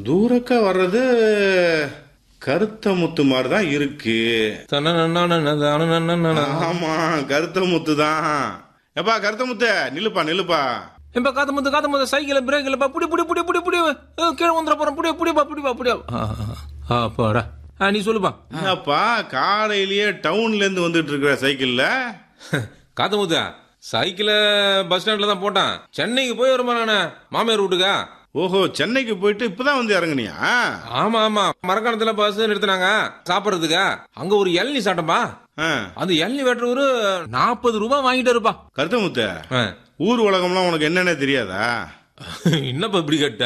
தூரக்கா வர்றது கருத்த முத்து மாதிரி தான் இருக்கு ஆமா கருத்த முத்து தான் எப்பா கருத்த முத்து நில்லுப்பா நில்லுப்பா இப்ப காத்த முத்து காத்த முத்து சைக்கிள் பிரேக் இல்லப்பா புடி புடி புடி புடி புடி ஏ, கீழே வந்துட போறோம் புடியா புடிப்பா புடிப்பா புடியா அப்பாடா ஆ, நீ சொல்லுப்பா என்னப்பா காலையிலேயே டவுன்ல இருந்து வந்துட்டு இருக்கிற சைக்கிள்ல காத்த முத்து சைக்கிளை பஸ் ஸ்டாண்ட்ல தான் போட்டான் சென்னைக்கு போய் வருமா நானு மாமியார் வீட்டுக்கா ஓஹோ சென்னைக்கு போயிட்டு இப்பதான் வந்து இறங்குனியா ஆமா ஆமா மரக்காணத்துல பஸ் நிறுத்தினாங்க சாப்பிடுறதுக்கு அங்க ஒரு இளநீ சாட்டப்பா ஆ, அந்த இளநீ வெட்டுறவரு நாற்பது ரூபாய் வாங்கிட்டு இருப்பா கருத்த முத்து ஊர் உலகம்லாம் உனக்கு என்னன்னே தெரியாதா என்னப்பா இப்படி கேட்ட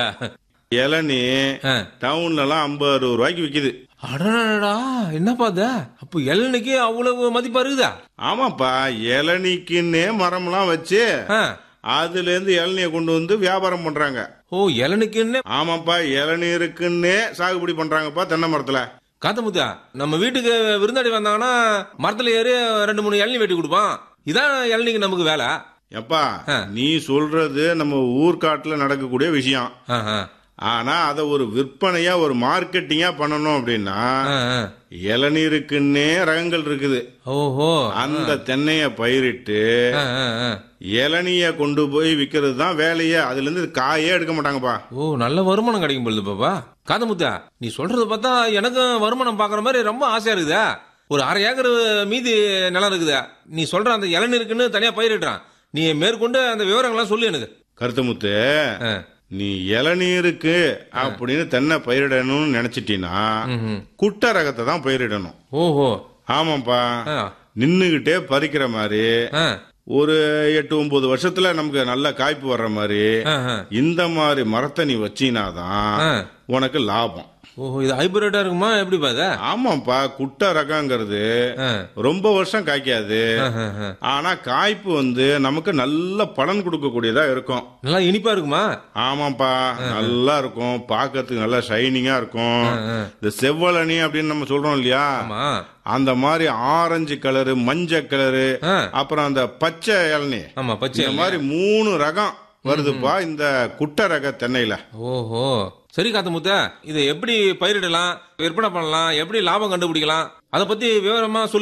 இளநீ ஆ. டவுன்ல எல்லாம் ஐம்பது அறுபது ரூபாய்க்கு விக்குது அடடா என்னப்பா அது அப்போ இளநிக்கு அவ்வளவு மதிப்பா இருக்குதா ஆமாப்பா இளநீக்குன்னே மரம்லாம் வச்சு ஆ. அதுல இருந்து இளநியை கொண்டு வந்து வியாபாரம் பண்றாங்க ஓ இளநிக்குன்னு ஆமாப்பா இளநீருக்குன்னே சாகுபடி பண்றாங்கப்பா தென்னை மரத்துல காத்தமுத்தா நம்ம வீட்டுக்கு விருந்தாடி வந்தாங்கன்னா மரத்துல ஏறி ரெண்டு மூணு இளநீ வெட்டி கொடுப்பான் இதான் இளநிக்கு நமக்கு வேலை எப்பா ஆ. நீ சொல்றது நம்ம ஊர்காட்டுல நடக்கக்கூடிய விஷயம் ஆ, ஆ. ஆனா அதை ஒரு விற்பனையா ஒரு மார்க்கெட்டிங்கா பண்ணணும் அப்படின்னா ஆ, ஆ. இளநீருக்குன்னே ரகங்கள் இருக்குது ஓஹோ அந்த தென்னைய பயிரிட்டு ஆ, ஆ, ஆ. இளநிய கொண்டு போய் விக்கிறது தான் வேலையே அதுல இருந்து காயே எடுக்க மாட்டாங்கப்பா ஓ நல்ல வருமானம் கிடைக்கும் பொழுது பாப்பா காதமுத்தா நீ சொல்றத பார்த்தா எனக்கும் வருமானம் பாக்குற மாதிரி ரொம்ப ஆசையா இருக்குதா ஒரு அரை ஏக்கர் மீதி நிலம் இருக்குதா நீ சொல்ற அந்த இளநீருக்குன்னு தனியா பயிரிடுறான் நீ மேற்கொண்டு அந்த விவரங்கள்லாம் சொல்லு எனக்கு கருத்தமுத்து ஆ. நீ இளநீருக்கு அப்படின்னு தென்னை பயிரிடணும்னு நினைச்சிட்டீன்னா ம்ஹும். குட்டை ரகத்தை தான் பயிரிடணும் ஓஹோ ஆமாப்பா ஆ. நின்னுகிட்டே பறிக்கிற மாதிரி ஆ. ஒரு எட்டு ஒன்பது வருஷத்துல நமக்கு நல்ல காய்ப்பு வர்ற மாதிரி ஆ, ஆ. இந்த மாதிரி மரத்தை நீ வச்சீனாதான் ஆ. உனக்கு லாபம் ஓஹோ இது ஹைபிரிட்டா இருக்குமா எப்படி பாத ஆமாப்பா குட்டை ரகங்கிறது ரொம்ப வருஷம் காய்க்காது ஆனா காய்ப்பு வந்து நமக்கு நல்ல பலன் கொடுக்கக்கூடியதா இருக்கும் நல்லா இனிப்பா இருக்குமா ஆமாப்பா நல்லா இருக்கும் பார்க்கறதுக்கு நல்லா ஷைனிங்கா இருக்கும் இந்த செவ்வழனி அப்படின்னு நம்ம சொல்றோம் இல்லையா ஆமா அந்த மாதிரி ஆரஞ்சு கலரு மஞ்சள் கலரு ஆ. அப்புறம் அந்த பச்சை இளநீ ஆமா பச்சை இந்த மாதிரி மூணு ரகம் வருதுப்பா இந்த குட்டை ரக தென்னையில ஓஹோ சரி காத்தமுத்த இதை எப்படி பயிரிடலாம் விற்பனை பண்ணலாம் எப்படி லாபம் கண்டுபிடிக்கலாம் அதை பத்தி விவரமா சொல்லு